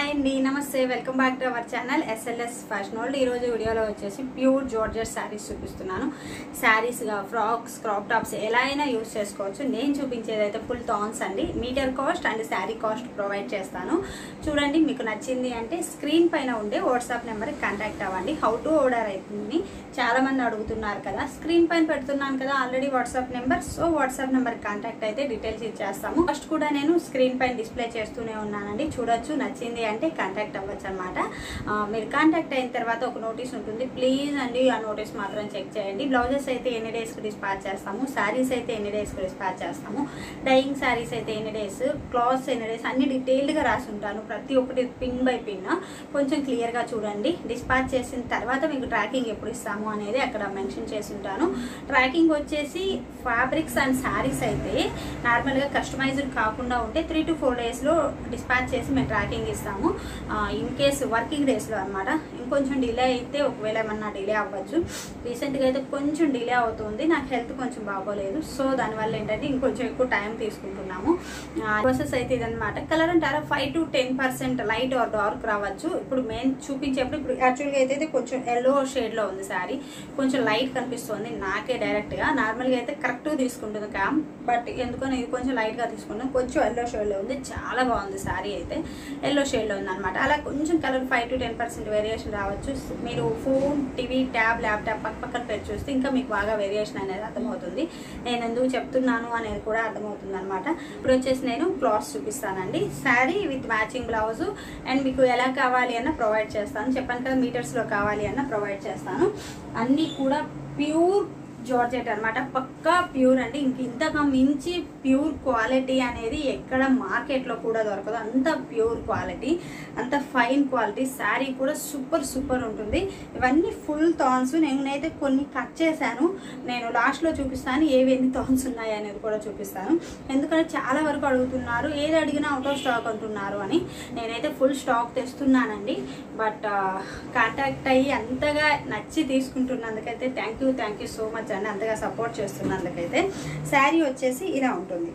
అండి నమస్తే welcome back to our channel SLS fashion world ఈ రోజు వీడియోలో వచ్చేసి ప్యూర్ జార్జెట్ శారీస్ చూపిస్తున్నాను శారీస్గా ఫ్రాక్స్ క్రాప్ టాప్స్ ఎలా అయినా యూస్ చేసుకోవచ్చు నేను చూపించేది అయితే ఫుల్ థాన్స్ అండి meter cost and sari cost provide చేస్తాను చూడండి మీకు నచ్చింది అంటే స్క్రీన్ పైన ఉండే వాట్సాప్ నెంబర్కి కాంటాక్ట్ అవ్వండి హౌ టు ఆర్డర్ అవుతుంది చాలా మంది అడుగుతున్నారు కదా స్క్రీన్ పైన పెడుతున్నాను కదా already WhatsApp number so WhatsApp number contact అయితే డీటెయిల్స్ ఇచ్చేస్తాము ఫస్ట్ కూడా నేను స్క్రీన్ పైన డిస్ప్లే చేస్తూనే ఉన్నానండి చూడొచ్చు నచ్చింది అంటే కాంటాక్ట్ అవ్వచ్చు అనమాట మీరు కాంటాక్ట్ అయిన తర్వాత ఒక నోటీస్ ఉంటుంది ప్లీజ్ అండి ఆ నోటీస్ మాత్రం చెక్ చేయండి బ్లౌజెస్ అయితే ఎన్ని డేస్కి డిస్పాచ్ చేస్తాము శారీస్ అయితే ఎన్ని డేస్కి డిస్పాచ్ చేస్తాము డైయింగ్ శారీస్ అయితే ఎన్ని డేస్ క్లాత్స్ ఎన్ని డేస్ అన్ని డీటెయిల్డ్గా రాసి ఉంటాను ప్రతి ఒక్కటి పిన్ బై పిన్ కొంచెం క్లియర్గా చూడండి డిస్పాచ్ చేసిన తర్వాత మీకు ట్రాకింగ్ ఎప్పుడు ఇస్తాము అనేది అక్కడ మెన్షన్ చేసి ఉంటాను ట్రాకింగ్ వచ్చేసి ఫ్యాబ్రిక్స్ అండ్ శారీస్ అయితే నార్మల్గా కస్టమైజ్డ్ కాకుండా ఉంటే త్రీ టు ఫోర్ డేస్లో డిస్పాచ్ చేసి మేము ట్రాకింగ్ ఇస్తాము ఇన్ కేస్ వర్కింగ్ డేస్లో అనమాట ఇంకొంచెం డిలే అయితే ఒకవేళ ఏమన్నా డిలే అవ్వచ్చు రీసెంట్గా అయితే కొంచెం డిలే అవుతుంది నాకు హెల్త్ కొంచెం బాగోలేదు సో దానివల్ల ఏంటంటే ఇంకొంచెం ఎక్కువ టైం తీసుకుంటున్నాము ప్రాసెస్ అయితే ఇదనమాట కలర్ అంటారా five to ten percent light or dark రావచ్చు ఇప్పుడు మెయిన్ చూపించేప్పుడు ఇప్పుడు యాక్చువల్గా అయితే కొంచెం ఎల్లో షేడ్లో ఉంది శారీ కొంచెం లైట్ కనిపిస్తుంది నాకే డైరెక్ట్గా నార్మల్గా అయితే కరెక్ట్ తీసుకుంటుంది క్యామ్ బట్ ఎందుకని ఇది కొంచెం లైట్గా తీసుకుంటాం కొంచెం ఎల్లో షేడ్లో ఉంది చాలా బాగుంది శారీ అయితే ఎల్లో షేడ్లో ఉంది అనమాట అలా కొంచెం colour five to ten percent variation రావచ్చు మీరు ఫోన్ టీవీ ట్యాబ్ ల్యాప్టాప్ పక్క పక్కన పెట్టి చూస్తే ఇంకా మీకు బాగా వేరియేషన్ అనేది అర్థమవుతుంది నేను ఎందుకు చెప్తున్నాను అనేది కూడా అర్థమవుతుంది అనమాట ఇప్పుడు వచ్చేసి నేను క్లాత్స్ చూపిస్తానండి sari with matching blouse and మీకు ఎలా కావాలి అన్న ప్రొవైడ్ చేస్తాను చెప్పాను కదా మీటర్స్లో కావాలి అన్న ప్రొవైడ్ చేస్తాను అన్నీ కూడా ప్యూర్ జార్జెట్ అనమాట పక్కా ప్యూర్ అండి ఇంక ఇంతగా మించి ప్యూర్ క్వాలిటీ అనేది ఎక్కడ మార్కెట్లో కూడా దొరకదు అంత ప్యూర్ క్వాలిటీ అంత ఫైన్ క్వాలిటీ శారీ కూడా సూపర్ సూపర్ ఉంటుంది ఇవన్నీ ఫుల్ థాన్స్ నేనైతే కొన్ని కట్ చేశాను నేను లాస్ట్లో చూపిస్తాను ఏవి ఎన్ని థాన్స్ ఉన్నాయి అనేది కూడా చూపిస్తాను ఎందుకంటే చాలా వరకు అడుగుతున్నారు ఏది అడిగినా అవుట్ ఆఫ్ స్టాక్ అంటున్నారు అని నేనైతే ఫుల్ స్టాక్ తెస్తున్నానండి బట్ కాంటాక్ట్ అయ్యి అంతగా నచ్చి తీసుకుంటున్నందుకైతే thank you thank you so much అండి అంతగా సపోర్ట్ చేస్తున్నందుకైతే శారీ వచ్చేసి ఇలా ఉంటుంది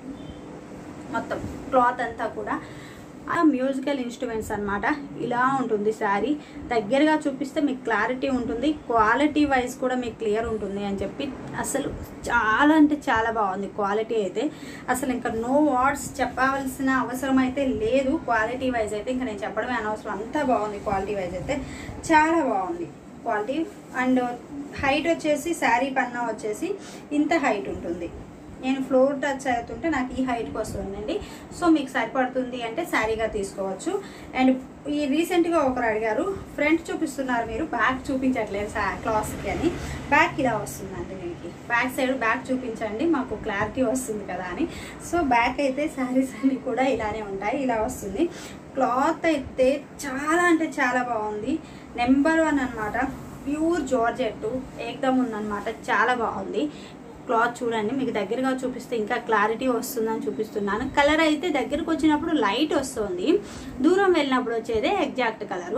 మొత్తం క్లాత్ అంతా కూడా మ్యూజికల్ ఇన్స్ట్రుమెంట్స్ అనమాట ఇలా ఉంటుంది శారీ దగ్గరగా చూపిస్తే మీకు క్లారిటీ ఉంటుంది క్వాలిటీ వైజ్ కూడా మీకు క్లియర్ ఉంటుంది అని చెప్పి అసలు చాలా అంటే చాలా బాగుంది క్వాలిటీ అయితే అసలు ఇంకా నో వర్డ్స్ చెప్పవలసిన అవసరం అయితే లేదు క్వాలిటీ వైజ్ అయితే ఇంకా నేను చెప్పడమే అనవసరం అంతా బాగుంది క్వాలిటీ వైజ్ అయితే చాలా బాగుంది క్వాలిటీ అండ్ హైట్ వచ్చేసి శారీ పన్నా వచ్చేసి ఇంత హైట్ ఉంటుంది నేను ఫ్లోర్ టచ్ అవుతుంటే నాకు ఈ హైట్కి వస్తుందండి సో మీకు సరిపడుతుంది అంటే శారీగా తీసుకోవచ్చు అండ్ ఈ రీసెంట్గా ఒకరు అడిగారు ఫ్రంట్ చూపిస్తున్నారు మీరు బ్యాక్ చూపించట్లేదు క్లాస్కి అని బ్యాక్ ఇలా వస్తుందండి మీకు బ్యాక్ సైడ్ బ్యాక్ చూపించండి మాకు క్లారిటీ వస్తుంది కదా అని సో బ్యాక్ అయితే శారీస్ అన్ని కూడా ఇలానే ఉంటాయి ఇలా వస్తుంది క్లాత్ అయితే చాలా అంటే చాలా బాగుంది నెంబర్ వన్ అనమాట ప్యూర్ జార్జెట్ ఏకదమ్ ఉందన్నమాట చాలా బాగుంది క్లాత్ చూడండి మీకు దగ్గరగా చూపిస్తే ఇంకా క్లారిటీ వస్తుందని చూపిస్తున్నాను కలర్ అయితే దగ్గరకు వచ్చినప్పుడు లైట్ వస్తుంది దూరం వెళ్ళినప్పుడు వచ్చేదే ఎగ్జాక్ట్ కలరు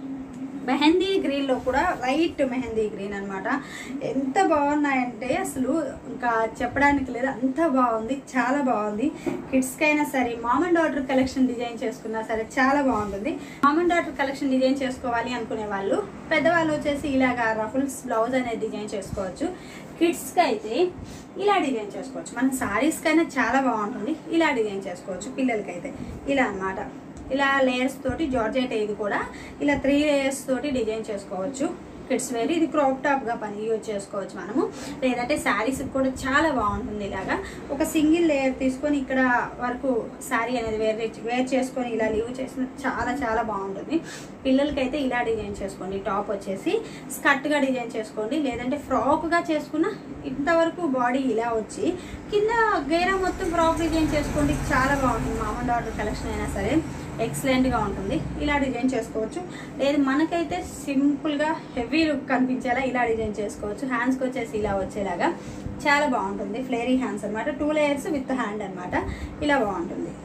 మెహందీ గ్రీన్లో కూడా లైట్ మెహందీ గ్రీన్ అనమాట ఎంత బాగున్నాయంటే అసలు ఇంకా చెప్పడానికి లేదు అంత బాగుంది చాలా బాగుంది కిడ్స్కైనా సరే mom and daughter collection design చేసుకున్నా సరే చాలా బాగుంటుంది mom and daughter collection design చేసుకోవాలి అనుకునే వాళ్ళు పెద్దవాళ్ళు వచ్చేసి ఇలాగా రఫుల్స్ బ్లౌజ్ అనేది డిజైన్ చేసుకోవచ్చు కిడ్స్కి అయితే ఇలా డిజైన్ చేసుకోవచ్చు మన శారీస్కైనా చాలా బాగుంటుంది ఇలా డిజైన్ చేసుకోవచ్చు పిల్లలకైతే ఇలా అనమాట ఇలా లేయర్స్ తోటి జార్జెట్ ఇది కూడా ఇలా త్రీ లేయర్స్ తోటి డిజైన్ చేసుకోవచ్చు కిడ్స్ వేర్ ఇది క్రాప్ టాప్గా పని యూజ్ చేసుకోవచ్చు మనము లేదంటే శారీస్ కూడా చాలా బాగుంటుంది ఇలాగా ఒక సింగిల్ లేయర్ తీసుకొని ఇక్కడ వరకు శారీ అనేది వేర్ వేర్ చేసుకొని ఇలా లీవ్ చేసిన చాలా చాలా బాగుంటుంది పిల్లలకైతే ఇలా డిజైన్ చేసుకోండి టాప్ వచ్చేసి స్కర్ట్గా డిజైన్ చేసుకోండి లేదంటే ఫ్రాక్గా చేసుకున్న ఇంతవరకు బాడీ ఇలా వచ్చి కింద గేరా మొత్తం ఫ్రాక్ డిజైన్ చేసుకోండి చాలా బాగుంటుంది మామూలు ఆర్డర్ కలెక్షన్ అయినా సరే ఎక్సలెంట్గా ఉంటుంది ఇలా డిజైన్ చేసుకోవచ్చు లేదు మనకైతే సింపుల్గా హెవీ లుక్ కనిపించేలా ఇలా డిజైన్ చేసుకోవచ్చు హ్యాండ్స్కి వచ్చేసి ఇలా వచ్చేలాగా చాలా బాగుంటుంది ఫ్లేరీ హ్యాండ్స్ అనమాట టూ లేయర్స్ విత్ హ్యాండ్ అనమాట ఇలా బాగుంటుంది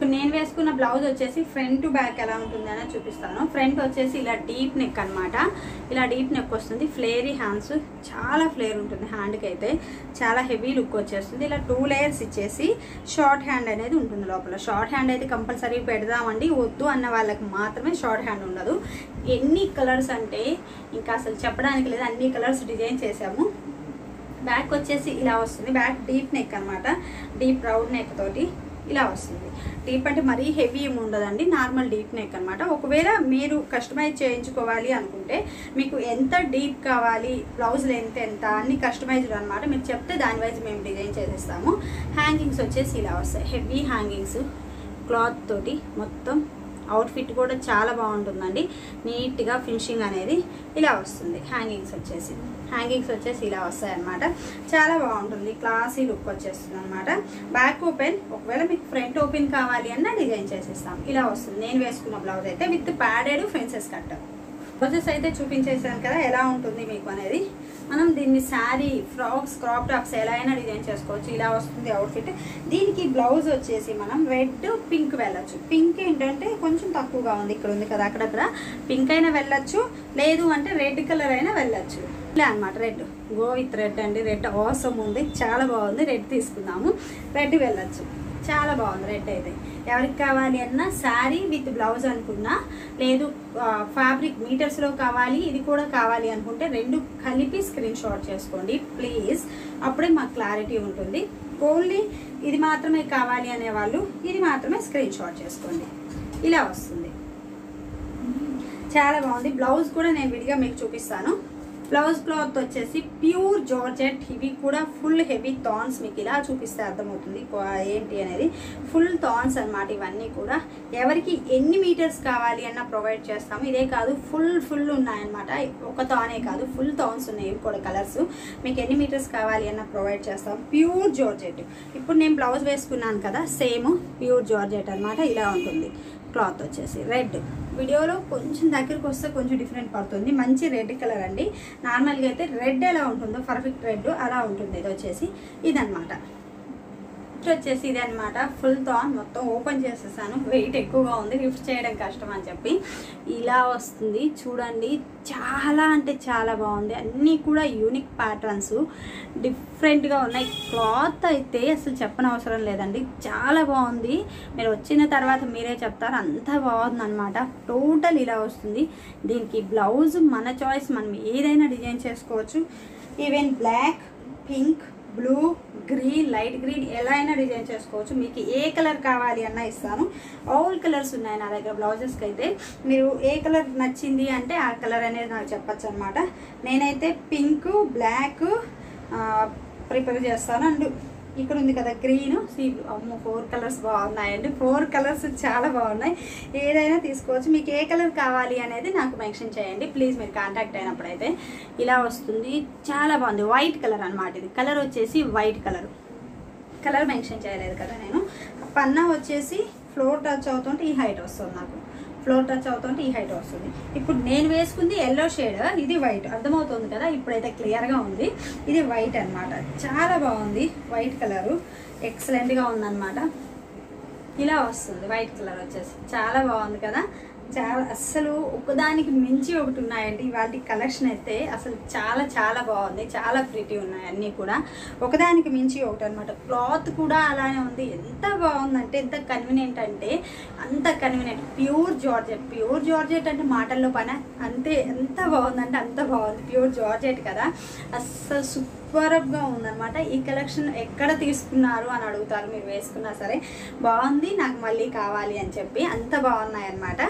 ఇప్పుడు నేను వేసుకున్న బ్లౌజ్ వచ్చేసి ఫ్రంట్ టు బ్యాక్ ఎలా ఉంటుంది అనేది చూపిస్తాను ఫ్రంట్ వచ్చేసి ఇలా డీప్ నెక్ అన్నమాట ఇలా డీప్ నెక్ వస్తుంది ఫ్లేరీ హ్యాండ్స్ చాలా ఫ్లేర్ ఉంటుంది హ్యాండ్కి అయితే చాలా హెవీ లుక్ వచ్చేస్తుంది ఇలా టూ లేయర్స్ ఇచ్చేసి షార్ట్ హ్యాండ్ అనేది ఉంటుంది లోపల షార్ట్ హ్యాండ్ అయితే కంపల్సరీ పెడదామండి వద్దు అన్న వాళ్ళకి మాత్రమే షార్ట్ హ్యాండ్ ఉండదు ఎన్ని కలర్స్ అంటే ఇంకా అసలు చెప్పడానికి లేదు అన్ని కలర్స్ డిజైన్ చేసాము బ్యాక్ వచ్చేసి ఇలా వస్తుంది బ్యాక్ డీప్ నెక్ అన్నమాట డీప్ రౌండ్ నెక్ తోటి ఇలా వస్తుంది డీప్ అంటే మరీ హెవీ ఏమి ఉండదండి నార్మల్ డీప్ నెక్ అనమాట ఒకవేళ మీరు కస్టమైజ్ చేయించుకోవాలి అనుకుంటే మీకు ఎంత డీప్ కావాలి బ్లౌజ్ లెంత్ ఎంత అన్ని కస్టమైజ్డ్ అనమాట మీరు చెప్తే దాని వైజ్ మేము డిజైన్ చేసేస్తాము హ్యాంగింగ్స్ వచ్చేసి ఇలా వస్తాయి హెవీ హ్యాంగింగ్స్ క్లాత్ తోటి మొత్తం అవుట్ఫిట్ కూడా చాలా బాగుంటుందండి నీట్గా ఫినిషింగ్ అనేది ఇలా వస్తుంది హ్యాంగింగ్స్ వచ్చేసి హ్యాంగింగ్స్ వచ్చేసి ఇలా వస్తాయి అనమాట చాలా బాగుంటుంది క్లాసీ లుక్ వచ్చేస్తుంది అనమాట బ్యాక్ ఓపెన్ ఒకవేళ మీకు ఫ్రంట్ ఓపెన్ కావాలి అన్న డిజైన్ చేసేస్తాం ఇలా వస్తుంది నేను వేసుకున్న బ్లౌజ్ అయితే with padded fences cut blouses అయితే చూపించేసాను కదా ఎలా ఉంటుంది మీకు అనేది మనం దీన్ని శారీ ఫ్రాక్స్ క్రాప్ టాప్స్ ఎలా అయినా డిజైన్ చేసుకోవచ్చు ఇలా వస్తుంది అవుట్ఫిట్ దీనికి బ్లౌజ్ వచ్చేసి మనం రెడ్ పింక్ వెళ్ళచ్చు పింక్ ఏంటంటే కొంచెం తక్కువగా ఉంది ఇక్కడ ఉంది కదా అక్కడక్కడ పింక్ అయినా వెళ్ళచ్చు లేదు అంటే రెడ్ కలర్ అయినా వెళ్ళచ్చు ఇలా అనమాట రెడ్ గో విత్ రెడ్ అండి రెడ్ అవసరం ఉంది చాలా బాగుంది రెడ్ తీసుకుందాము రెడ్ వెళ్ళచ్చు చాలా బాగుంది రెడ్ అయితే ఎవరికి కావాలి అన్నా శారీ విత్ బ్లౌజ్ అనుకున్నా లేదు ఫ్యాబ్రిక్ మీటర్స్లో కావాలి ఇది కూడా కావాలి అనుకుంటే రెండు కలిపి స్క్రీన్ షాట్ చేసుకోండి ప్లీజ్ అప్పుడే మాకు క్లారిటీ ఉంటుంది ఓన్లీ ఇది మాత్రమే కావాలి అనే వాళ్ళు ఇది మాత్రమే స్క్రీన్ షాట్ చేసుకోండి ఇలా వస్తుంది చాలా బాగుంది బ్లౌజ్ కూడా నేను విడిగా మీకు చూపిస్తాను బ్లౌజ్ క్లాత్ వచ్చేసి ప్యూర్ జార్జెట్ ఇవి కూడా ఫుల్ హెవీ థాన్స్ మీకు ఇలా చూపిస్తే అర్థమవుతుంది క్వా- ఏంటి అనేది ఫుల్ థాన్స్ అన్నమాట ఇవన్నీ కూడా ఎవరికి ఎన్ని మీటర్స్ కావాలి అన్న ప్రొవైడ్ చేస్తాము ఇదే కాదు ఫుల్ ఫుల్ ఉన్నాయన్నమాట ఒక థానే కాదు ఫుల్ థాన్స్ ఉన్నాయి ఇవి కూడా కలర్స్ మీకు ఎన్ని మీటర్స్ కావాలి అన్న ప్రొవైడ్ చేస్తాం ప్యూర్ జార్జెట్ ఇప్పుడు నేను బ్లౌజ్ వేసుకున్నాను కదా సేమ్ ప్యూర్ జార్జెట్ అన్నమాట ఇలా ఉంటుంది క్లాత్ వచ్చేసి రెడ్ వీడియోలో కొంచెం దగ్గరికి వస్తే కొంచెం డిఫరెంట్ పడుతుంది మంచి రెడ్ కలర్ అండి నార్మల్గా అయితే రెడ్ ఎలా ఉంటుందో పర్ఫెక్ట్ రెడ్ అలా ఉంటుంది ఇది వచ్చేసి ఇదనమాట గిఫ్ట్ వచ్చేసి ఇది అనమాట ఫుల్ థాన్ మొత్తం ఓపెన్ చేసేసాను వెయిట్ ఎక్కువగా ఉంది గిఫ్ట్ చేయడం కష్టం అని చెప్పి ఇలా వస్తుంది చూడండి చాలా అంటే చాలా బాగుంది అన్నీ కూడా యూనిక్ ప్యాటర్న్స్ డిఫరెంట్గా ఉన్నాయి క్లాత్ అయితే అసలు చెప్పనవసరం లేదండి చాలా బాగుంది మీరు వచ్చిన తర్వాత మీరే చెప్తారు అంత బాగుంది అనమాట టోటల్ ఇలా వస్తుంది దీనికి బ్లౌజ్ మన చాయిస్ మనం ఏదైనా డిజైన్ చేసుకోవచ్చు even black pink blue green light green ఎలా అయినా డిజైన్ చేసుకోవచ్చు మీకు ఏ కలర్ కావాలి అన్న ఇస్తాను ఆల్ కలర్స్ ఉన్నాయి నా దగ్గర బ్లౌజెస్కి అయితే మీరు ఏ కలర్ నచ్చింది అంటే ఆ కలర్ అనేది నాకు చెప్పచ్చు అనమాట నేనైతే పింక్ బ్లాక్ ప్రిపేర్ చేస్తాను అండ్ ఇక్కడ ఉంది కదా గ్రీన్ సీ అమ్మో ఫోర్ కలర్స్ బాగున్నాయండి ఫోర్ కలర్స్ చాలా బాగున్నాయి ఏదైనా తీసుకోవచ్చు మీకు ఏ కలర్ కావాలి అనేది నాకు మెన్షన్ చేయండి ప్లీజ్ మీరు కాంటాక్ట్ అయినప్పుడైతే ఇలా వస్తుంది చాలా బాగుంది వైట్ కలర్ అన్నమాట ఇది కలర్ వచ్చేసి వైట్ కలర్ కలర్ మెన్షన్ చేయలేదు కదా నేను పన్నా వచ్చేసి ఫ్లోర్ టచ్ అవుతుంటే ఈ హైట్ వస్తుంది నాకు ఫ్లోర్ టచ్ అవుతుంటే ఈ హైట్ వస్తుంది ఇప్పుడు నేను వేసుకుంది ఎల్లో షేడ్ ఇది వైట్ అర్థమవుతుంది కదా ఇప్పుడైతే క్లియర్గా ఉంది ఇది వైట్ అన్నమాట చాలా బాగుంది వైట్ కలరు ఎక్సలెంట్గా ఉందన్నమాట ఇలా వస్తుంది వైట్ కలర్ వచ్చేసి చాలా బాగుంది కదా చాలా అస్సలు ఒకదానికి మించి ఒకటి ఉన్నాయండి వాటి కలెక్షన్ అయితే అసలు చాలా చాలా బాగుంది చాలా ప్రిటీ ఉన్నాయి అన్నీ కూడా ఒకదానికి మించి ఒకటి అనమాట క్లాత్ కూడా అలానే ఉంది ఎంత బాగుందంటే ఎంత కన్వీనియంట్ అంటే అంత convenient pure georgette pure georgette అంటే మాటల్లో పని అంతే ఎంత బాగుందంటే అంత బాగుంది ప్యూర్ జార్జెట్ కదా అస్సలు సూపర్గా ఉందన్నమాట ఈ కలెక్షన్ ఎక్కడ తీసుకున్నారు అని అడుగుతారు మీరు వేసుకున్నా సరే బాగుంది నాకు మళ్ళీ కావాలి అని చెప్పి అంత బాగున్నాయి అన్నమాట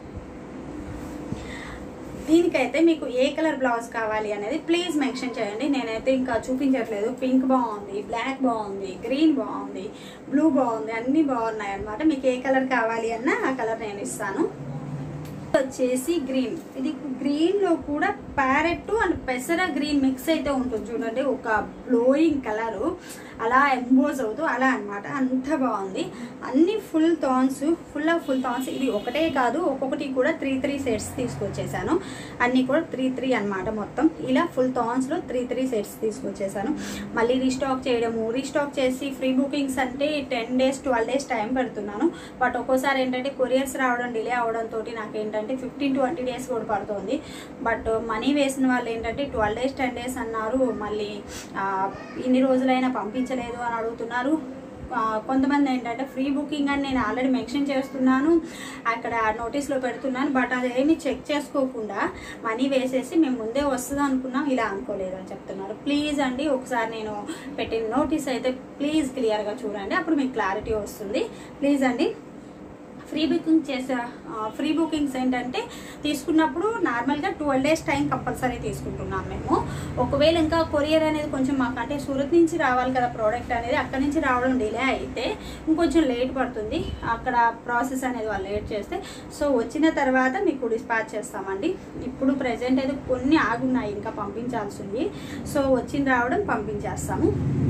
దీనికైతే మీకు ఏ కలర్ బ్లౌజ్ కావాలి అనేది ప్లీజ్ మెన్షన్ చేయండి నేనైతే ఇంకా చూపించట్లేదు పింక్ బాగుంది బ్లాక్ బాగుంది గ్రీన్ బాగుంది బ్లూ బాగుంది అన్నీ బాగున్నాయి అన్నమాట మీకు ఏ కలర్ కావాలి అన్నా ఆ కలర్ నేను ఇస్తాను వచ్చేసి గ్రీన్ ఇది గ్రీన్ లో కూడా ప్యారెట్ అండ్ పెసర గ్రీన్ మిక్స్ అయితే ఉంటుంది చూడండి ఒక బ్లోయింగ్ కలర్ అలా ఎంబోజ్ అవుతూ అలా అన్నమాట అంత బాగుంది అన్ని ఫుల్ థాన్స్ ఫుల్ ఆఫ్ ఫుల్ థాన్స్ ఇది ఒకటే కాదు ఒక్కొక్కటి కూడా త్రీ త్రీ సెట్స్ తీసుకొచ్చేసాను అన్ని కూడా త్రీ త్రీ అన్నమాట మొత్తం ఇలా ఫుల్ థాన్స్ లో త్రీ త్రీ సెట్స్ తీసుకొచ్చేసాను మళ్ళీ రీస్టాక్ చేయడము రీస్టాక్ చేసి ఫ్రీ బుకింగ్స్ అంటే ten days twelve days time పెడుతున్నాను బట్ ఒక్కోసారి ఏంటంటే కొరియర్స్ రావడం డిలే అవడంతో నాకు ఏంటంటే ఫిఫ్టీన్ ట్వంటీ డేస్ కూడా పడుతుంది బట్ మనీ వేసిన వాళ్ళు ఏంటంటే ట్వెల్వ్ డేస్ టెన్ డేస్ అన్నారు మళ్ళీ ఆ, ఇన్ని రోజులైనా పంపించలేదు అని అడుగుతున్నారు ఆ, కొంతమంది ఏంటంటే ఫ్రీ బుకింగ్ అని నేను ఆల్రెడీ మెన్షన్ చేస్తున్నాను అక్కడ నోటీస్లో పెడుతున్నాను బట్ అది ఏమి చెక్ చేసుకోకుండా మనీ వేసేసి మేము ముందే వస్తుంది అనుకున్నాం ఇలా అనుకోలేదు అని చెప్తున్నారు ప్లీజ్ అండి ఒకసారి నేను పెట్టిన నోటీస్ అయితే ప్లీజ్ క్లియర్గా చూడండి అప్పుడు మీకు క్లారిటీ వస్తుంది ప్లీజ్ అండి ఫ్రీ బుకింగ్ చేసే ఫ్రీ బుకింగ్స్ ఏంటంటే తీసుకున్నప్పుడు నార్మల్గా ట్వెల్వ్ డేస్ టైం కంపల్సరీ తీసుకుంటున్నాం మేము ఒకవేళ ఇంకా కొరియర్ అనేది కొంచెం మాకు అంటే సూరత్ నుంచి రావాలి కదా ప్రోడక్ట్ అనేది అక్కడ నుంచి రావడం డిలే అయితే ఇంకొంచెం లేట్ పడుతుంది అక్కడ ప్రాసెస్ అనేది వాళ్ళు లేట్ చేస్తే సో వచ్చిన తర్వాత మీకు డిస్పాచ్ చేస్తామండి ఇప్పుడు ప్రజెంట్ అయితే కొన్ని ఆగున్నాయి ఇంకా పంపించాల్సింది సో వచ్చిన రావడం పంపించేస్తాము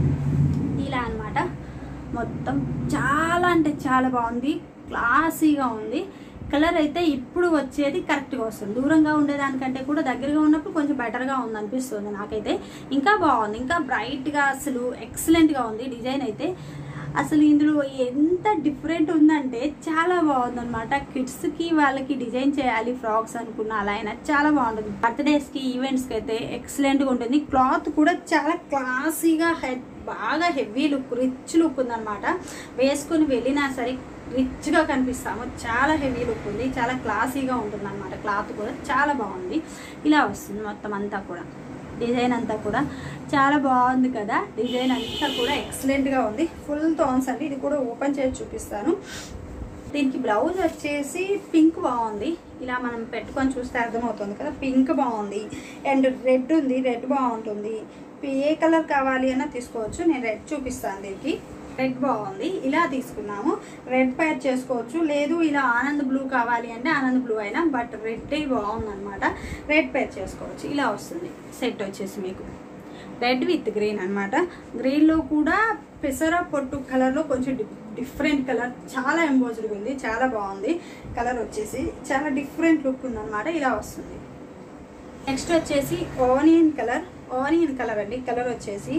ఇలా అన్నమాట మొత్తం చాలా అంటే చాలా బాగుంది క్లాసీగా ఉంది కలర్ అయితే ఇప్పుడు వచ్చేది కరెక్ట్గా వస్తుంది దూరంగా ఉండేదానికంటే కూడా దగ్గరగా ఉన్నప్పుడు కొంచెం బెటర్గా ఉంది అనిపిస్తుంది నాకైతే ఇంకా బాగుంది ఇంకా బ్రైట్గా అసలు ఎక్సలెంట్గా ఉంది డిజైన్ అయితే అసలు ఇందులో ఎంత డిఫరెంట్ ఉందంటే చాలా బాగుంది అనమాట కిడ్స్కి వాళ్ళకి డిజైన్ చేయాలి ఫ్రాక్స్ అనుకున్న అలా అయినా చాలా బాగుంటుంది బర్త్డేస్కి ఈవెంట్స్కి అయితే ఎక్సలెంట్గా ఉంటుంది క్లాత్ కూడా చాలా క్లాసీగా హెడ్ బాగా హెవీ లుక్ రిచ్ లుక్ ఉందన్నమాట వేసుకొని వెళ్ళినా సరే రిచ్గా కనిపిస్తాము చాలా హెవీ లుక్ ఉంది చాలా క్లాసీగా ఉంటుంది అనమాట క్లాత్ కూడా చాలా బాగుంది ఇలా వస్తుంది మొత్తం అంతా కూడా డిజైన్ అంతా కూడా చాలా బాగుంది కదా డిజైన్ అంతా కూడా ఎక్సలెంట్గా ఉంది ఫుల్ థాన్స్ అండి ఇది కూడా ఓపెన్ చేసి చూపిస్తాను దీనికి బ్లౌజ్ వచ్చేసి పింక్ బాగుంది ఇలా మనం పెట్టుకొని చూస్తే అర్థమవుతుంది కదా పింక్ బాగుంది అండ్ రెడ్ ఉంది రెడ్ బాగుంటుంది ఏ కలర్ కావాలి అన్నా తీసుకోవచ్చు నేను రెడ్ చూపిస్తాను దీనికి రెడ్ బాగుంది ఇలా తీసుకున్నాము రెడ్ ప్యాడ్ చేసుకోవచ్చు లేదు ఇలా ఆనంద్ బ్లూ కావాలి అంటే ఆనంద్ బ్లూ అయినా బట్ రెడ్ బాగుంది అనమాట రెడ్ ప్యాడ్ చేసుకోవచ్చు ఇలా వస్తుంది సెట్ వచ్చేసి మీకు రెడ్ విత్ గ్రీన్ అనమాట గ్రీన్లో కూడా పెసర పొట్టు కలర్లో కొంచెం డి- డిఫరెంట్ కలర్ చాలా ఎంబోజ్డ్ ఉంది చాలా బాగుంది కలర్ వచ్చేసి చాలా డిఫరెంట్ లుక్ ఉందన్నమాట ఇలా వస్తుంది నెక్స్ట్ వచ్చేసి ఆనియన్ కలర్ ఆనియన్ కలర్ అండి కలర్ వచ్చేసి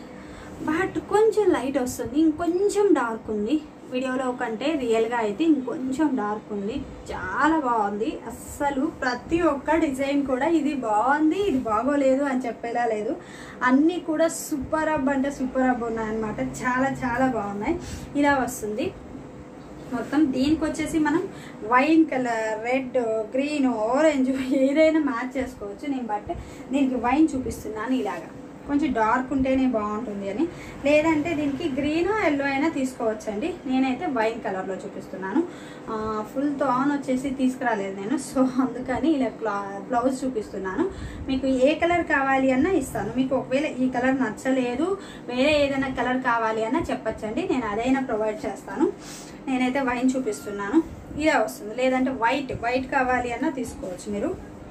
బట్ కొంచెం లైట్ వస్తుంది ఇంకొంచెం డార్క్ ఉంది వీడియోలో కంటే రియల్గా అయితే ఇంకొంచెం డార్క్ ఉంది చాలా బాగుంది అస్సలు ప్రతి ఒక్క డిజైన్ కూడా ఇది బాగుంది ఇది బాగోలేదు అని చెప్పేలా లేదు అన్నీ కూడా సూపర్ అబ్ అంటే సూపర్ అబ్ ఉన్నాయన్నమాట చాలా చాలా బాగున్నాయి ఇలా వస్తుంది మొత్తం దీనికి వచ్చేసి మనం wine colour red green orange ఏదైనా మ్యాచ్ చేసుకోవచ్చు నేను బట్ దీనికి వైన్ చూపిస్తున్నాను ఇలాగా కొంచెం డార్క్ ఉంటేనే బాగుంటుంది అని లేదంటే దీనికి గ్రీన్ ఎల్లో అయినా తీసుకోవచ్చు అండి నేనైతే వైన్ కలర్లో చూపిస్తున్నాను ఫుల్ థాన్ వచ్చేసి తీసుకురాలేదు నేను సో అందుకని ఇలా క్లా బ్లౌజ్ చూపిస్తున్నాను మీకు ఏ కలర్ కావాలి అన్నా ఇస్తాను మీకు ఒకవేళ ఈ కలర్ నచ్చలేదు వేరే ఏదైనా కలర్ కావాలి అన్నా చెప్పచ్చండి నేను అదైనా ప్రొవైడ్ చేస్తాను నేనైతే వైన్ చూపిస్తున్నాను ఇలా వస్తుంది లేదంటే వైట్ వైట్ కావాలి అన్నా తీసుకోవచ్చు మీరు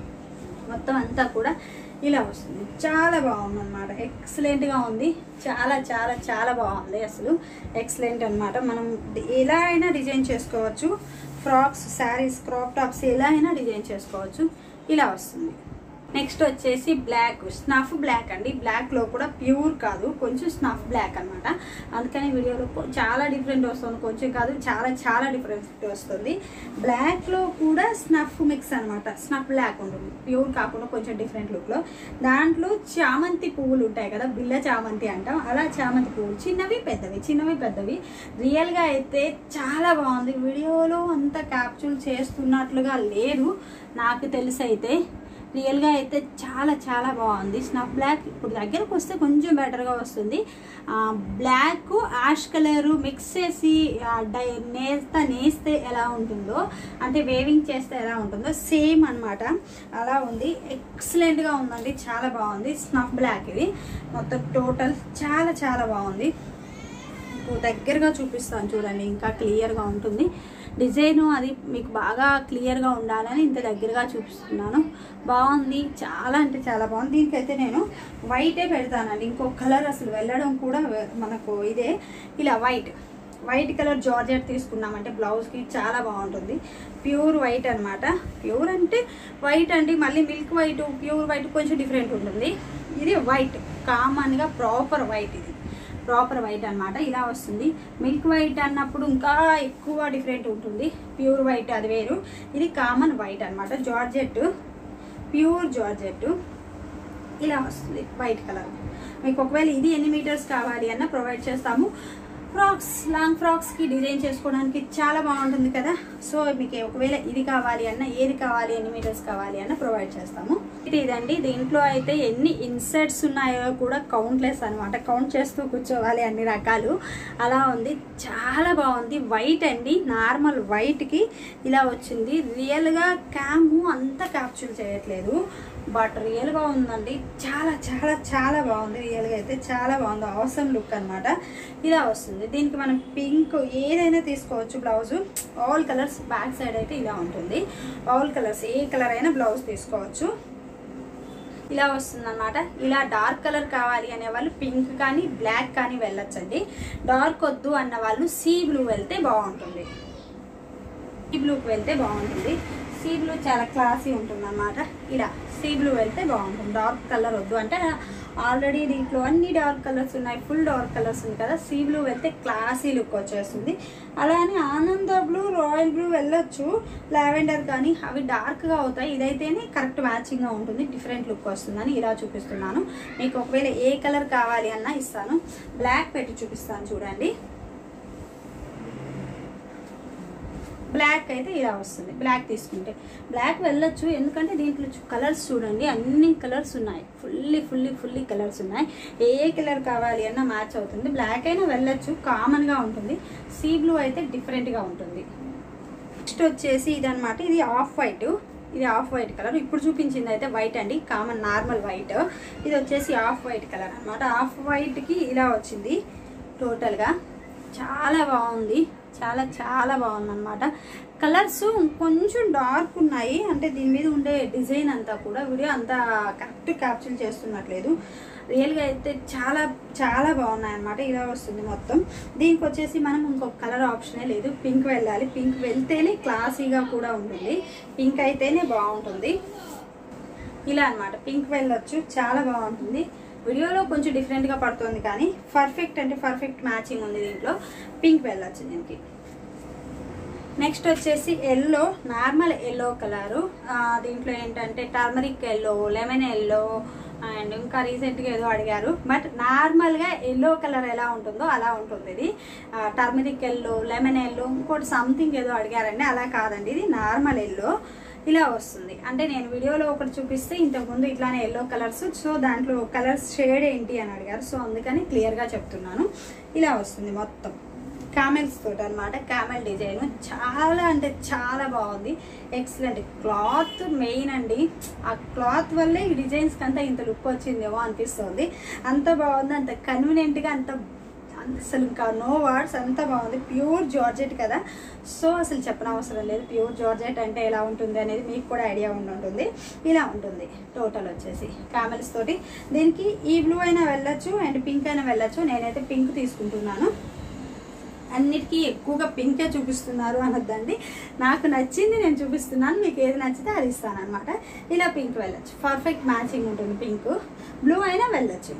మొత్తం అంతా కూడా ఇలా వస్తుంది చాలా బాగుంది అనమాట ఎక్సలెంట్గా ఉంది చాలా చాలా చాలా బాగుంది అసలు ఎక్సలెంట్ అన్నమాట మనం ఎలా అయినా డిజైన్ చేసుకోవచ్చు ఫ్రాక్స్ శారీస్ క్రాప్ టాప్స్ ఎలా అయినా డిజైన్ చేసుకోవచ్చు ఇలా వస్తుంది నెక్స్ట్ వచ్చేసి బ్లాక్ స్నఫ్ బ్లాక్ అండి బ్లాక్లో కూడా ప్యూర్ కాదు కొంచెం స్నఫ్ బ్లాక్ అన్నమాట అందుకని వీడియోలో కొ- చాలా డిఫరెంట్ వస్తుంది కొంచెం కాదు చాలా చాలా డిఫరెంట్ వస్తుంది బ్లాక్లో కూడా స్నఫ్ మిక్స్ అన్నమాట స్నఫ్ బ్లాక్ ఉంటుంది ప్యూర్ కాకుండా కొంచెం డిఫరెంట్ లుక్లో దాంట్లో చామంతి పువ్వులు ఉంటాయి కదా బిల్ల చామంతి అంటాం అలా చామంతి పువ్వులు చిన్నవి పెద్దవి చిన్నవి పెద్దవి రియల్గా అయితే చాలా బాగుంది వీడియోలో అంత క్యాప్చూల్ చేస్తున్నట్లుగా లేదు నాకు తెలిసి అయితే రియల్గా అయితే చాలా చాలా బాగుంది స్నఫ్ బ్లాక్ ఇప్పుడు దగ్గరకు వస్తే కొంచెం బెటర్గా వస్తుంది ఆ, బ్లాక్ యాష్ కలరు మిక్స్ చేసి ఆ, డై నేస్తా నేస్తే ఎలా ఉంటుందో అంటే వేవింగ్ చేస్తే ఎలా ఉంటుందో సేమ్ అన్నమాట అలా ఉంది ఎక్సలెంట్గా ఉందండి చాలా బాగుంది స్నఫ్ బ్లాక్ ఇది మొత్తం టోటల్ చాలా చాలా బాగుంది మీకు దగ్గరగా చూపిస్తాను చూడండి ఇంకా క్లియర్గా ఉంటుంది డిజైన్ అది మీకు బాగా క్లియర్గా ఉండాలని ఇంత దగ్గరగా చూపిస్తున్నాను బాగుంది చాలా అంటే చాలా బాగుంది దీనికైతే నేను వైటే పెడతానండి ఇంకో కలర్ అసలు వెళ్ళడం కూడా వె- మనకు ఇదే ఇలా వైట్ వైట్ కలర్ జార్జెట్ తీసుకున్నామంటే బ్లౌజ్కి చాలా బాగుంటుంది ప్యూర్ వైట్ అన్నమాట ప్యూర్ అంటే వైట్ అండి మళ్ళీ మిల్క్ వైట్ ప్యూర్ వైట్ కొంచెం డిఫరెంట్ ఉంటుంది ఇది వైట్ కామన్గా ప్రాపర్ వైట్ ఇది ప్రాపర్ వైట్ అన్నమాట ఇలా వస్తుంది మిల్క్ వైట్ అన్నప్పుడు ఇంకా ఎక్కువ డిఫరెంట్ ఉంటుంది ప్యూర్ వైట్ అది వేరు ఇది కామన్ వైట్ అన్నమాట జార్జెట్ ప్యూర్ జార్జెట్ ఇలా వస్తుంది వైట్ కలర్ మీకు ఒకవేళ ఇది ఎన్ని మీటర్స్ కావాలి అన్న ప్రొవైడ్ చేస్తాము ఫ్రాక్స్ లాంగ్ ఫ్రాక్స్కి డిజైన్ చేసుకోవడానికి చాలా బాగుంటుంది కదా సో మీకు ఒకవేళ ఇది కావాలి అన్న ఏది కావాలి ఎన్ని మీటర్స్ కావాలి అన్న ప్రొవైడ్ చేస్తాము ఇది ఇదండి దీంట్లో అయితే ఎన్ని ఇన్సర్ట్స్ ఉన్నాయో కూడా కౌంట్లెస్ అనమాట కౌంట్ చేస్తూ కూర్చోవాలి అన్ని రకాలు అలా ఉంది చాలా బాగుంది వైట్ అండి నార్మల్ వైట్కి ఇలా వచ్చింది రియల్గా క్యాము అంతా క్యాప్చూల్ చేయట్లేదు బట్ రియల్గా ఉందండి చాలా చాలా చాలా బాగుంది రియల్గా అయితే చాలా బాగుంది అవసరం లుక్ అన్నమాట ఇలా వస్తుంది దీనికి మనం పింక్ ఏదైనా తీసుకోవచ్చు blouse all colours back side అయితే ఇలా ఉంటుంది ఆల్ కలర్స్ ఏ కలర్ అయినా బ్లౌజ్ తీసుకోవచ్చు ఇలా వస్తుంది అనమాట ఇలా డార్క్ కలర్ కావాలి అనే వాళ్ళు పింక్ కానీ బ్లాక్ కానీ వెళ్ళొచ్చండి డార్క్ వద్దు అన్న వాళ్ళు సీ బ్లూ వెళ్తే బాగుంటుంది సీ బ్లూకి వెళ్తే బాగుంటుంది సీ బ్లూ చాలా క్లాసీ ఉంటుంది అనమాట ఇలా సీ బ్లూ వెళ్తే బాగుంటుంది డార్క్ కలర్ వద్దు అంటే ఆల్రెడీ దీంట్లో అన్ని డార్క్ కలర్స్ ఉన్నాయి ఫుల్ డార్క్ కలర్స్ ఉంది కదా సీ బ్లూ వెళ్తే క్లాసీ లుక్ వచ్చేస్తుంది అలానే ఆనంద బ్లూ రాయల్ బ్లూ వెళ్ళొచ్చు లావెండర్ కానీ అవి డార్క్గా అవుతాయి ఇదైతేనే కరెక్ట్ మ్యాచింగ్గా ఉంటుంది డిఫరెంట్ లుక్ వస్తుందని ఇలా చూపిస్తున్నాను మీకు ఒకవేళ ఏ కలర్ కావాలి అన్నా ఇస్తాను బ్లాక్ పెట్టి చూపిస్తాను చూడండి బ్లాక్ అయితే ఇలా వస్తుంది బ్లాక్ తీసుకుంటే బ్లాక్ వెళ్ళొచ్చు ఎందుకంటే దీంట్లో కలర్స్ చూడండి అన్ని కలర్స్ ఉన్నాయి ఫుల్లీ ఫుల్లీ ఫుల్లీ కలర్స్ ఉన్నాయి ఏ కలర్ కావాలి అన్న మ్యాచ్ అవుతుంది బ్లాక్ అయినా వెళ్ళొచ్చు కామన్గా ఉంటుంది సీ బ్లూ అయితే డిఫరెంట్గా ఉంటుంది నెక్స్ట్ వచ్చేసి ఇదనమాట ఇది ఆఫ్ వైట్ ఇది ఆఫ్ వైట్ కలర్ ఇప్పుడు చూపించింది అయితే వైట్ అండి కామన్ నార్మల్ వైట్ ఇది వచ్చేసి ఆఫ్ వైట్ కలర్ అనమాట ఆఫ్ వైట్కి ఇలా వచ్చింది టోటల్గా చాలా బాగుంది చాలా చాలా బాగుంది అనమాట కలర్స్ కొంచెం డార్క్ ఉన్నాయి అంటే దీని మీద ఉండే డిజైన్ అంతా కూడా వీడియో అంతా కరెక్ట్ క్యాప్చర్ చేస్తున్నట్లేదు రియల్గా అయితే చాలా చాలా బాగున్నాయి అనమాట ఇలా వస్తుంది మొత్తం దీనికి వచ్చేసి మనం ఇంకొక కలర్ ఆప్షనే లేదు పింక్ వెళ్ళాలి పింక్ వెళ్తేనే క్లాసీగా కూడా ఉంటుంది పింక్ అయితేనే బాగుంటుంది ఇలా అన్నమాట పింక్ వెళ్ళొచ్చు చాలా బాగుంటుంది వీడియోలో కొంచెం డిఫరెంట్గా పడుతుంది కానీ పర్ఫెక్ట్ అంటే పర్ఫెక్ట్ మ్యాచింగ్ ఉంది దీంట్లో పింక్ వెళ్ళొచ్చు దీనికి నెక్స్ట్ వచ్చేసి ఎల్లో నార్మల్ ఎల్లో కలరు దీంట్లో ఏంటంటే turmeric yellow lemon yellow and ఇంకా రీసెంట్గా ఏదో అడిగారు బట్ నార్మల్గా ఎల్లో కలర్ ఎలా ఉంటుందో అలా ఉంటుంది ఇది టర్మరిక్ ఎల్లో లెమన్ ఎల్లో ఇంకోటి సంథింగ్ ఏదో అడిగారండి అలా కాదండి ఇది నార్మల్ ఎల్లో ఇలా వస్తుంది అంటే నేను వీడియోలో ఒకటి చూపిస్తే ఇంతకుముందు ఇట్లానే ఎల్లో కలర్స్ సో దాంట్లో కలర్స్ షేడ్ ఏంటి అని అడిగారు సో అందుకని క్లియర్గా చెప్తున్నాను ఇలా వస్తుంది మొత్తం క్యామెల్స్ తోటి అనమాట క్యామెల్ డిజైన్ చాలా అంటే చాలా బాగుంది ఎక్సలెంట్ క్లాత్ మెయిన్ అండి ఆ క్లాత్ వల్లే ఈ డిజైన్స్కి అంతా ఇంత లుక్ వచ్చిందేమో అనిపిస్తుంది అంత బాగుంది అంత కన్వీనియంట్గా అంత అసలు ఇంకా నో వర్డ్స్ అంత బాగుంది ప్యూర్ జార్జెట్ కదా సో అసలు చెప్పనవసరం లేదు ప్యూర్ జార్జెట్ అంటే ఎలా ఉంటుంది అనేది మీకు కూడా ఐడియా ఉండి ఉంటుంది ఇలా ఉంటుంది టోటల్ వచ్చేసి క్యామెల్స్ తోటి దీనికి ఈ బ్లూ అయినా వెళ్ళొచ్చు అండ్ పింక్ అయినా వెళ్ళొచ్చు నేనైతే పింక్ తీసుకుంటున్నాను అన్నిటికీ ఎక్కువగా పింకే చూపిస్తున్నారు అనొద్దండి నాకు నచ్చింది నేను చూపిస్తున్నాను మీకు ఏది నచ్చితే అది ఇస్తాను అనమాట ఇలా పింక్ వెళ్ళొచ్చు పర్ఫెక్ట్ మ్యాచింగ్ ఉంటుంది పింక్ బ్లూ అయినా వెళ్ళొచ్చు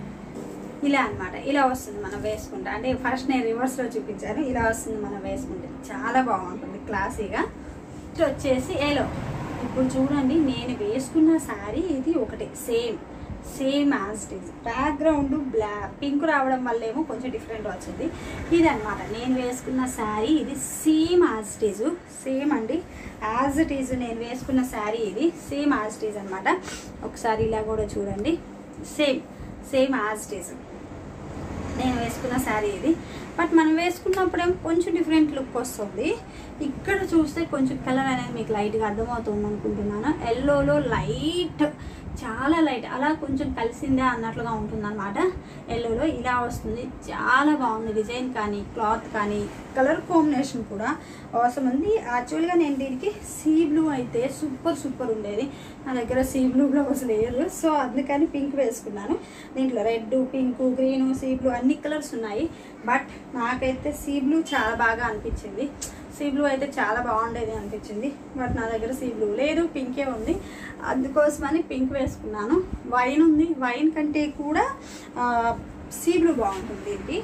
ఇలా అన్నమాట ఇలా వస్తుంది మనం వేసుకుంటే అంటే ఫస్ట్ నేను రివర్స్లో చూపించాను ఇలా వస్తుంది మనం వేసుకుంటే చాలా బాగుంటుంది క్లాసీగా ఇది వచ్చేసి ఏలో ఇప్పుడు చూడండి నేను వేసుకున్న శారీ ఇది ఒకటి same same as it is background black pink రావడం వల్ల ఏమో కొంచెం డిఫరెంట్ వచ్చింది ఇది అనమాట నేను వేసుకున్న శారీ ఇది same as it is same అండి యాజ్ ఇట్ ఈజ్ నేను వేసుకున్న శారీ ఇది సేమ్ యాజ్ ఇట్ ఈజ్ అనమాట ఒకసారి ఇలా కూడా చూడండి same same as it is నేను వేసుకున్న శారీ ఇది బట్ మనం వేసుకున్నప్పుడేమో కొంచెం డిఫరెంట్ లుక్ వస్తుంది ఇక్కడ చూస్తే కొంచెం కలర్ అనేది మీకు లైట్గా అర్థమవుతుంది అనుకుంటున్నాను ఎల్లోలో లైట్ చాలా లైట్ అలా కొంచెం కలిసిందే అన్నట్లుగా ఉంటుంది అనమాట ఎల్లోలో ఇలా వస్తుంది చాలా బాగుంది డిజైన్ కానీ క్లాత్ కానీ కలర్ కాంబినేషన్ కూడా అవసరం ఉంది యాక్చువల్గా నేను దీనికి సీ బ్లూ అయితే సూపర్ సూపర్ ఉండేది నా దగ్గర సీ బ్లూ బ్లౌజ్ లేదు సో అందుకని పింక్ వేసుకున్నాను దీంట్లో red pink green sea blue అన్ని కలర్స్ ఉన్నాయి బట్ నాకైతే సీ బ్లూ చాలా బాగా అనిపించింది సీ బ్లూ అయితే చాలా బాగుండేది అనిపించింది బట్ నా దగ్గర సీ బ్లూ లేదు పింకే ఉంది అందుకోసమని పింక్ వేసుకున్నాను వైన్ ఉంది వైన్ కంటే కూడా సీ బ్లూ బాగుంటుంది దీనికి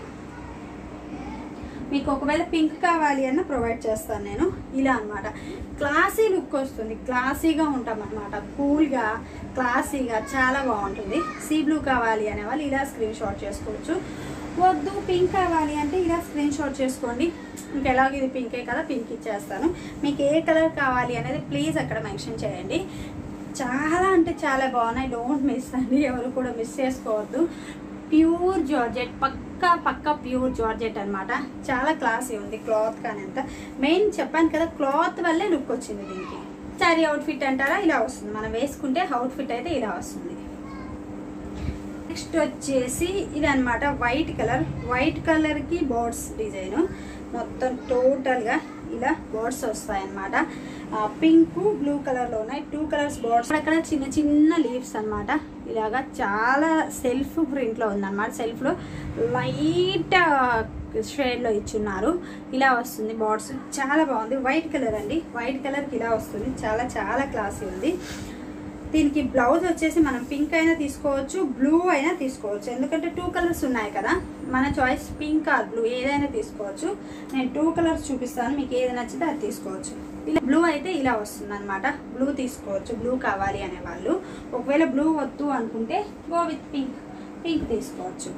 మీకు ఒకవేళ పింక్ కావాలి అన్న ప్రొవైడ్ చేస్తాను నేను ఇలా అన్నమాట క్లాసీ లుక్ వస్తుంది క్లాసీగా ఉంటాం అనమాట కూల్గా క్లాసీగా చాలా బాగుంటుంది సీ బ్లూ కావాలి అనే వాళ్ళు ఇలా స్క్రీన్ షాట్ చేసుకోవచ్చు వద్దు పింక్ కావాలి అంటే ఇలా స్క్రీన్ షాట్ చేసుకోండి ఇంకెలాగో ఇది పింకే కదా పింక్ ఇచ్చేస్తాను మీకు ఏ కలర్ కావాలి అనేది ప్లీజ్ అక్కడ మెన్షన్ చేయండి చాలా అంటే చాలా బాగున్నాయి డోంట్ మిస్ అండి ఎవరు కూడా మిస్ చేసుకోవద్దు ప్యూర్ జార్జెట్ పక్కా పక్కా ప్యూర్ జార్జెట్ అన్నమాట చాలా క్లాసీ ఉంది క్లాత్ కానీ అంత మెయిన్ చెప్పాను కదా క్లాత్ వల్లే లుక్ వచ్చింది దీనికి సారీ అవుట్ఫిట్ అంటారా ఇలా వస్తుంది మనం వేసుకుంటే అవుట్ఫిట్ అయితే ఇలా వస్తుంది నెక్స్ట్ వచ్చేసి ఇది అనమాట వైట్ కలర్ వైట్ కలర్కి బోర్డ్స్ డిజైన్ మొత్తం టోటల్గా ఇలా బోర్డ్స్ వస్తాయి అనమాట పింక్ బ్లూ కలర్లో ఉన్నాయి టూ కలర్స్ బోర్డ్స్ అక్కడ చిన్న చిన్న లీవ్స్ అన్నమాట ఇలాగా చాలా సెల్ఫ్ ప్రింట్లో ఉందన్నమాట సెల్ఫ్లో లైట్ షేడ్లో ఇచ్చున్నారు ఇలా వస్తుంది బార్డ్స్ చాలా బాగుంది వైట్ కలర్ అండి వైట్ కలర్కి ఇలా వస్తుంది చాలా చాలా క్లాసీ ఉంది దీనికి బ్లౌజ్ వచ్చేసి మనం పింక్ అయినా తీసుకోవచ్చు బ్లూ అయినా తీసుకోవచ్చు ఎందుకంటే టూ కలర్స్ ఉన్నాయి కదా మన చాయిస్ పింక్ ఆర్ బ్లూ ఏదైనా తీసుకోవచ్చు నేను టూ కలర్స్ చూపిస్తాను మీకు ఏది నచ్చితే అది తీసుకోవచ్చు ఇలా బ్లూ అయితే ఇలా వస్తుంది అనమాట బ్లూ తీసుకోవచ్చు బ్లూ కావాలి అనే వాళ్ళు ఒకవేళ బ్లూ వద్దు అనుకుంటే గో విత్ పింక్ పింక్ తీసుకోవచ్చు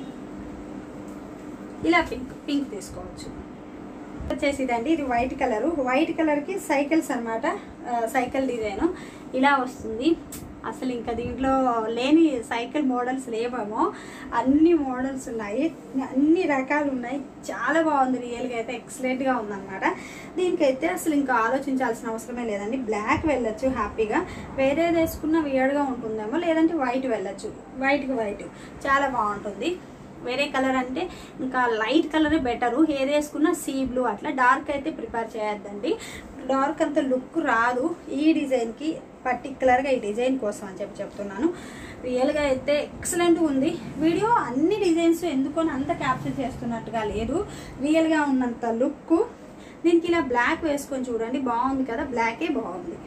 ఇలా పింక్ పింక్ తీసుకోవచ్చు వచ్చేసి ఇదండి ఇది వైట్ కలర్ వైట్ కలర్కి సైకిల్స్ అనమాట సైకిల్ డిజైన్ ఇలా వస్తుంది అసలు ఇంకా దీంట్లో లేని సైకిల్ మోడల్స్ లేవేమో అన్ని మోడల్స్ ఉన్నాయి అన్ని రకాలు ఉన్నాయి చాలా బాగుంది రియల్గా అయితే ఎక్సలెంట్గా ఉందన్నమాట దీనికైతే అసలు ఇంకా ఆలోచించాల్సిన అవసరమే లేదండి బ్లాక్ వెళ్ళొచ్చు హ్యాపీగా వేరేది వేసుకున్న వియర్డ్గా ఉంటుందేమో లేదంటే వైట్ వెళ్ళొచ్చు వైట్కి వైట్ చాలా బాగుంటుంది వేరే కలర్ అంటే ఇంకా లైట్ కలరే బెటరు ఏది వేసుకున్నా సీ బ్లూ అట్లా డార్క్ అయితే ప్రిపేర్ చేయొద్దండి డార్క్ అంత లుక్ రాదు ఈ డిజైన్కి పర్టికులర్గా ఈ డిజైన్ కోసం అని చెప్పి చెప్తున్నాను రియల్గా అయితే ఎక్సలెంట్ ఉంది వీడియో అన్ని డిజైన్స్ ఎందుకొని అంత క్యాప్చర్ చేస్తున్నట్టుగా లేదు రియల్గా ఉన్నంత లుక్ దీనికి ఇలా బ్లాక్ వేసుకొని చూడండి బాగుంది కదా బ్లాకే బాగుంది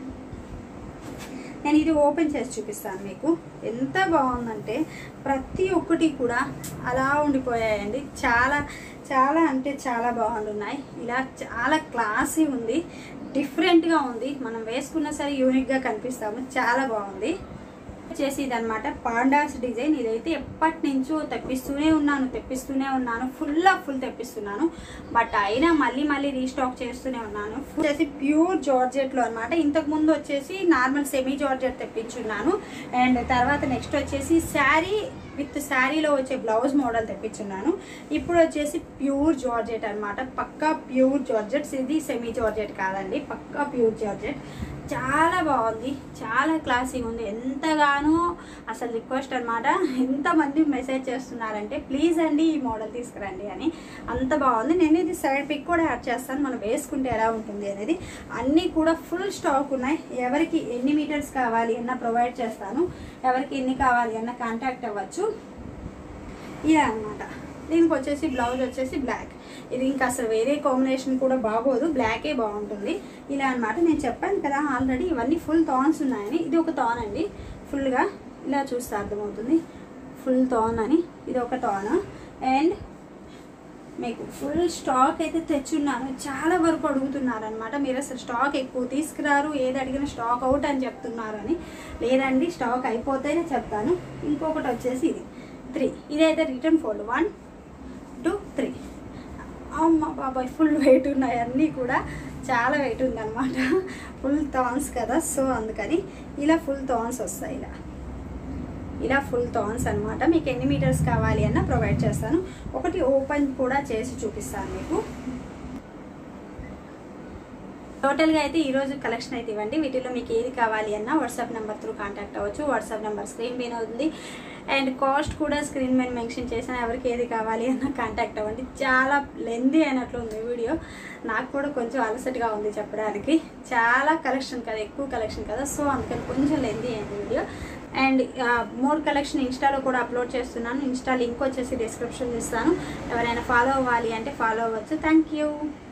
నేను ఇది ఓపెన్ చేసి చూపిస్తాను మీకు ఎంత బాగుందంటే ప్రతి ఒక్కటి కూడా అలా ఉండిపోయాయండి చాలా చాలా అంటే చాలా బాగుంటున్నాయి ఇలా చాలా క్లాసీ ఉంది డిఫరెంట్గా ఉంది మనం వేసుకున్న సరే యూనిక్గా కనిపిస్తాము చాలా బాగుంది వచ్చేసి ఇదనమాట పాండాస్ డిజైన్ ఇదైతే ఎప్పటి నుంచో తెప్పిస్తూనే ఉన్నాను తెప్పిస్తూనే ఉన్నాను ఫుల్ ఆఫ్ ఫుల్ తెప్పిస్తున్నాను బట్ అయినా మళ్ళీ మళ్ళీ రీస్టాక్ చేస్తూనే ఉన్నాను వచ్చేసి ప్యూర్ జార్జెట్లో అనమాట ఇంతకు ముందు వచ్చేసి నార్మల్ సెమీ జార్జెట్ తెప్పించున్నాను అండ్ తర్వాత నెక్స్ట్ వచ్చేసి శారీ విత్ శారీలో వచ్చే బ్లౌజ్ మోడల్ తెప్పించున్నాను ఇప్పుడు వచ్చేసి ప్యూర్ జార్జెట్ అనమాట పక్కా ప్యూర్ జార్జెట్స్ ఇది సెమీ జార్జెట్ కాదండి పక్కా ప్యూర్ జార్జెట్ చాలా బాగుంది చాలా క్లాసింగ్ ఉంది ఎంతగానో అసలు రిక్వెస్ట్ అనమాట ఎంతమంది మెసేజ్ చేస్తున్నారంటే ప్లీజ్ అండి ఈ మోడల్ తీసుకురండి అని అంత బాగుంది నేను ఇది సైడ్ పిక్ కూడా యాడ్ చేస్తాను మనం వేసుకుంటే ఎలా ఉంటుంది అనేది అన్నీ కూడా ఫుల్ స్టాక్ ఉన్నాయి ఎవరికి ఎన్ని మీటర్స్ కావాలి అన్న ప్రొవైడ్ చేస్తాను ఎవరికి ఎన్ని కావాలి అన్న కాంటాక్ట్ అవ్వచ్చు ఇలా అనమాట దీనికి వచ్చేసి బ్లౌజ్ వచ్చేసి బ్లాక్ ఇది ఇంకా అసలు వేరే కాంబినేషన్ కూడా బాగోదు బ్లాకే బాగుంటుంది ఇలా అన్నమాట నేను చెప్పాను కదా ఆల్రెడీ ఇవన్నీ ఫుల్ థాన్స్ ఉన్నాయని ఇది ఒక థాన్ అండి ఫుల్గా ఇలా చూస్తే అర్థమవుతుంది ఫుల్ థాన్ అని ఇది ఒక థాన్ అండ్ మీకు ఫుల్ స్టాక్ అయితే తెచ్చున్నాను చాలా వరకు అడుగుతున్నారు అనమాట మీరు అసలు స్టాక్ ఎక్కువ తీసుకురారు ఏది అడిగినా స్టాక్ అవుట్ అని చెప్తున్నారు అని లేదండి స్టాక్ అయిపోతేనే చెప్తాను ఇంకొకటి వచ్చేసి ఇది త్రీ ఇదైతే return fold one two three అమ్మ బాబాయ్ ఫుల్ వెయిట్ ఉన్నాయి అన్నీ కూడా చాలా వెయిట్ ఉందన్నమాట ఫుల్ థాన్స్ కదా సో అందుకని ఇలా ఫుల్ థాన్స్ వస్తాయి ఇలా ఇలా ఫుల్ థాన్స్ అనమాట మీకు ఎన్ని మీటర్స్ కావాలి అన్న ప్రొవైడ్ చేస్తాను ఒకటి ఓపెన్ కూడా చేసి చూపిస్తాను మీకు టోటల్గా అయితే ఈ రోజు కలెక్షన్ అయితే ఇవ్వండి వీటిలో మీకు ఏది కావాలి అన్నా వాట్సాప్ నెంబర్ త్రూ కాంటాక్ట్ అవ్వచ్చు వాట్సాప్ నెంబర్ స్క్రీన్ మీద ఉంది అండ్ కాస్ట్ కూడా స్క్రీన్ మీద మెన్షన్ చేసిన ఎవరికి ఏది కావాలి అన్న కాంటాక్ట్ అవ్వండి చాలా లెందీ అయినట్లు ఉంది వీడియో నాకు కూడా కొంచెం అలసటగా ఉంది చెప్పడానికి చాలా కలెక్షన్ కదా ఎక్కువ కలెక్షన్ కదా సో అందుకని కొంచెం లెందీ అయింది వీడియో అండ్ మోర్ కలెక్షన్ ఇన్స్టాలో కూడా అప్లోడ్ చేస్తున్నాను ఇన్స్టా లింక్ వచ్చేసి డిస్క్రిప్షన్ ఇస్తాను ఎవరైనా ఫాలో అవ్వాలి అంటే ఫాలో అవ్వచ్చు థ్యాంక్ యూ